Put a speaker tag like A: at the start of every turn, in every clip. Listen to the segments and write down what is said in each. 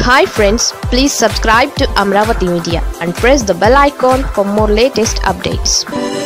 A: hi friends please subscribe to Amaravati media and press the bell icon for more latest updates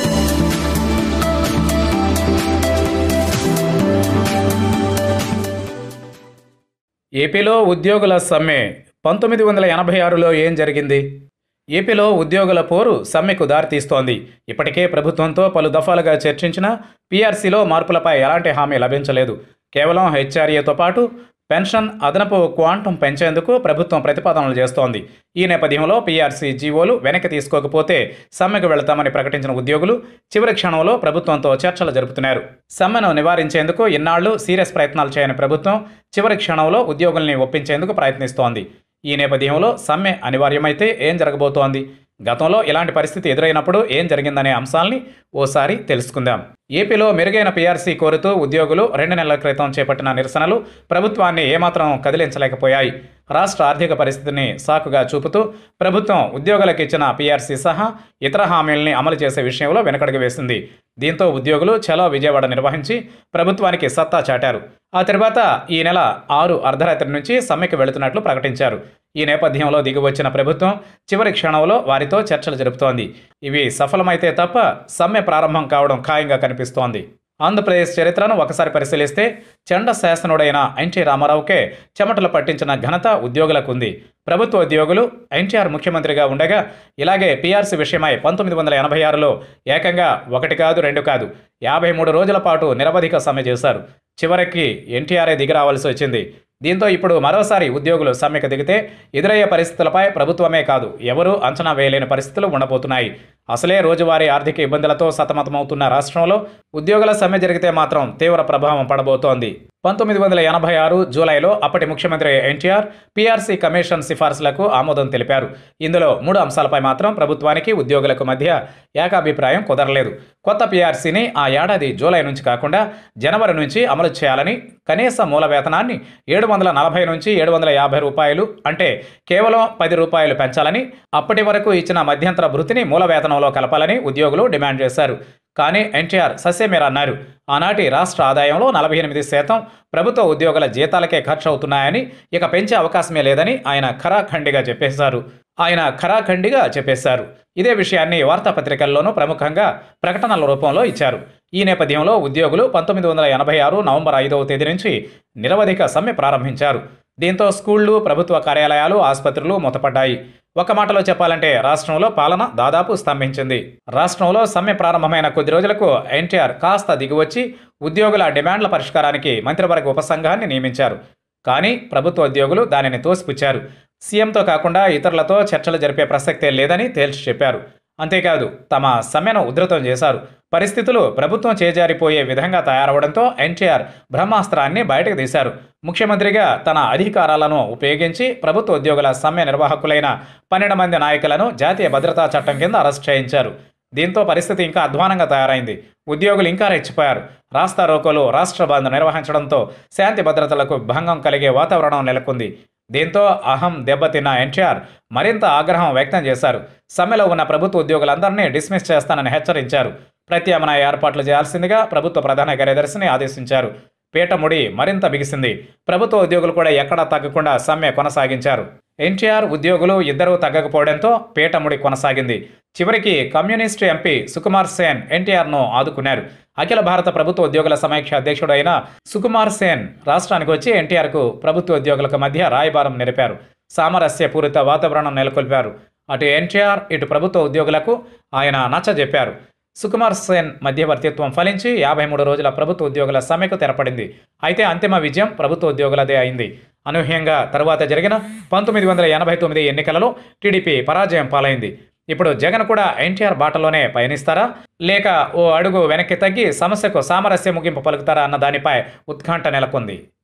B: ఏపీలో ఉద్యోగుల సమ్మె పంతొమ్మిది వందల ఎనభై ఆరులో ఏం జరిగింది ఏపీలో ఉద్యోగుల పోరు సమ్మెకు దారితీస్తోంది ఇప్పటికే ప్రభుత్వంతో పలు దఫాలుగా చర్చించిన పీఆర్సీలో మార్పులపై ఎలాంటి హామీ లభించలేదు కేవలం హెచ్ఆర్ఏతో పాటు పెన్షన్ అదనపు క్వాంటం పెంచేందుకు ప్రభుత్వం ప్రతిపాదనలు చేస్తోంది ఈ నేపథ్యంలో పీఆర్సీ జీవోలు వెనక్కి తీసుకోకపోతే సమ్మెకు వెళతామని ప్రకటించిన ఉద్యోగులు చివరి క్షణంలో ప్రభుత్వంతో చర్చలు జరుపుతున్నారు సమ్మెను నివారించేందుకు ఇన్నాళ్లు సీరియస్ ప్రయత్నాలు చేయని ప్రభుత్వం చివరి క్షణంలో ఉద్యోగుల్ని ఒప్పించేందుకు ప్రయత్నిస్తోంది ఈ నేపథ్యంలో సమ్మె అనివార్యమైతే ఏం జరగబోతోంది గతంలో ఇలాంటి పరిస్థితి ఎదురైనప్పుడు ఏం జరిగిందనే అంశాల్ని ఓసారి తెలుసుకుందాం ఏపీలో మెరుగైన పీఆర్సీ కోరుతూ ఉద్యోగులు రెండు నెలల క్రితం చేపట్టిన నిరసనలు ప్రభుత్వాన్ని ఏమాత్రం కదిలించలేకపోయాయి రాష్ట్ర ఆర్థిక పరిస్థితిని సాకుగా చూపుతూ ప్రభుత్వం ఉద్యోగులకు ఇచ్చిన పీఆర్సీ సహా ఇతర హామీల్ని అమలు చేసే విషయంలో వెనకడుగు వేసింది దీంతో ఉద్యోగులు చలో విజయవాడ నిర్వహించి ప్రభుత్వానికి సత్తా చాటారు ఆ తర్వాత ఈ నెల ఆరు అర్ధరాత్రి నుంచి సమ్మెకు వెళుతున్నట్లు ప్రకటించారు ఈ నేపథ్యంలో దిగివచ్చిన ప్రభుత్వం చివరి క్షణంలో వారితో చర్చలు జరుపుతోంది ఇవి సఫలమైతే తప్ప సమ్మె ప్రారంభం కావడం ఖాయంగా కనిపిస్తోంది ఆంధ్రప్రదేశ్ చరిత్రను ఒకసారి పరిశీలిస్తే చండ శాసనుడైన ఎన్టీ రామారావుకే చెమటలు పట్టించిన ఘనత ఉద్యోగులకు ఉంది ప్రభుత్వ ఉద్యోగులు ఎన్టీఆర్ ముఖ్యమంత్రిగా ఉండగా ఇలాగే పీఆర్సీ విషయమై పంతొమ్మిది వందల ఎనభై ఆరులో ఏకంగా ఒకటి కాదు రెండు కాదు యాభై మూడు రోజుల పాటు నిరవధిక సమ్మె చేశారు చివరికి ఎన్టీఆర్ఏ దిగిరావాల్సి వచ్చింది దీంతో ఇప్పుడు మరోసారి ఉద్యోగులు సమ్మెకు దిగితే ఎదురయ్యే పరిస్థితులపై ప్రభుత్వమే కాదు ఎవరూ అంచనా వేయలేని పరిస్థితులు ఉండబోతున్నాయి అసలే రోజువారీ ఆర్థిక ఇబ్బందులతో సతమతమవుతున్న రాష్ట్రంలో ఉద్యోగుల సమ్మె జరిగితే మాత్రం తీవ్ర ప్రభావం పడబోతోంది పంతొమ్మిది వందల ఎనభై ఆరు జూలైలో అప్పటి ముఖ్యమంత్రి ఎన్టీఆర్ పీఆర్సీ కమిషన్ సిఫార్సులకు ఆమోదం తెలిపారు ఇందులో మూడు అంశాలపై మాత్రం ప్రభుత్వానికి ఉద్యోగులకు మధ్య ఏకాభిప్రాయం కుదరలేదు కొత్త పీఆర్సీని ఆ ఏడాది జూలై నుంచి కాకుండా జనవరి నుంచి అమలు చేయాలని కనీస మూల వేతనాన్ని ఏడు వందల నలభై నుంచి ఏడు వందల యాభై రూపాయలు అంటే కేవలం పది రూపాయలు పెంచాలని అప్పటి వరకు ఇచ్చిన మధ్యంతర భృతిని మూల వేతనంలో కలపాలని ఉద్యోగులు డిమాండ్ చేశారు కానీ ఎన్టీఆర్ ససేమేర అన్నారు ఆనాటి రాష్ట్ర ఆదాయంలో నలభై ఎనిమిది శాతం ప్రభుత్వ ఉద్యోగుల జీతాలకే ఖర్చు అవుతున్నాయని ఇక పెంచే అవకాశమే లేదని ఆయన ఖరాఖండిగా చెప్పేశారు ఆయన ఖరాఖండిగా చెప్పేశారు ఇదే విషయాన్ని వార్తాపత్రికల్లోనూ ప్రముఖంగా ప్రకటనల రూపంలో ఇచ్చారు ఈ నేపథ్యంలో ఉద్యోగులు పంతొమ్మిది వందల ఎనభై ఆరు నవంబర్ ఐదవ తేదీ నుంచి నిరవధిక సమ్మె ప్రారంభించారు దీంతో స్కూళ్లు ప్రభుత్వ కార్యాలయాలు ఆసుపత్రులు మూతపడ్డాయి ఒక మాటలో చెప్పాలంటే రాష్ట్రంలో పాలన దాదాపు స్తంభించింది రాష్ట్రంలో సమ్మె ప్రారంభమైన కొద్ది రోజులకు ఎన్టీఆర్ కాస్త దిగివచ్చి ఉద్యోగుల డిమాండ్ల పరిష్కారానికి మంత్రివర్గ ఉపసంఘాన్ని నియమించారు కానీ ప్రభుత్వ ఉద్యోగులు దానిని తోసిపుచ్చారు సీఎంతో కాకుండా ఇతరులతో చర్చలు జరిపే ప్రసక్తే లేదని తేల్చి చెప్పారు అంతేకాదు తమ సమ్మెను ఉధృతం చేశారు పరిస్థితులు ప్రభుత్వం చేజారిపోయే విధంగా తయారవడంతో ఎన్టీఆర్ బ్రహ్మాస్త్రాన్ని బయటకు తీశారు ముఖ్యమంత్రిగా తన అధికారాలను ఉపయోగించి ప్రభుత్వ ఉద్యోగుల సమ్మె నిర్వాహకులైన పన్నెండు మంది నాయకులను జాతీయ భద్రతా చట్టం కింద అరెస్ట్ చేయించారు దీంతో పరిస్థితి ఇంకా అధ్వానంగా తయారైంది ఉద్యోగులు ఇంకా రెచ్చిపోయారు రాస్తా రోకోలు రాష్ట్ర బంద్ నిర్వహించడంతో శాంతి భద్రతలకు భంగం కలిగే వాతావరణం నెలకొంది దీంతో అహం దెబ్బతిన్న ఎన్టీఆర్ మరింత ఆగ్రహం వ్యక్తం చేశారు సమ్మెలో ఉన్న ప్రభుత్వ ఉద్యోగులందరినీ డిస్మిస్ చేస్తానని హెచ్చరించారు ప్రత్యామ్నాయ ఏర్పాట్లు చేయాల్సిందిగా ప్రభుత్వ ప్రధాన కార్యదర్శిని ఆదేశించారు పీటముడి మరింత బిగిసింది ప్రభుత్వ ఉద్యోగులు కూడా ఎక్కడా తగ్గకుండా సమ్మె కొనసాగించారు ఎన్టీఆర్ ఉద్యోగులు ఇద్దరూ తగ్గకపోవడంతో పీటముడి కొనసాగింది చివరికి కమ్యూనిస్టు ఎంపీ సుకుమార్ సేన్ ఎన్టీఆర్ను ఆదుకున్నారు అఖిల భారత ప్రభుత్వ ఉద్యోగుల సమైక్య అధ్యక్షుడు అయిన సుకుమార్ సేన్ రాష్ట్రానికి వచ్చి ఎన్టీఆర్కు ప్రభుత్వ ఉద్యోగులకు మధ్య రాయబారం నిలిపారు సామరస్యపూరిత వాతావరణం నెలకొల్పారు అటు ఎన్టీఆర్ ఇటు ప్రభుత్వ ఉద్యోగులకు ఆయన నచ్చజెప్పారు సుకుమార్ సేన్ మధ్యవర్తిత్వం ఫలించి యాభై మూడు రోజుల ప్రభుత్వ ఉద్యోగుల సమ్మెకు తెరపడింది అయితే అంతిమ విజయం ప్రభుత్వ ఉద్యోగులదే అయింది అనూహ్యంగా తరువాత జరిగిన పంతొమ్మిది వందల ఎనభై తొమ్మిది ఎన్నికలలో టీడీపీ పరాజయం పాలైంది ఇప్పుడు జగన్ కూడా ఎన్టీఆర్ బాటలోనే పయనిస్తారా లేక ఓ అడుగు వెనక్కి తగ్గి సమస్యకు సామరస్య ముగింపు పలుకుతారా అన్న దానిపై ఉత్కంఠ నెలకొంది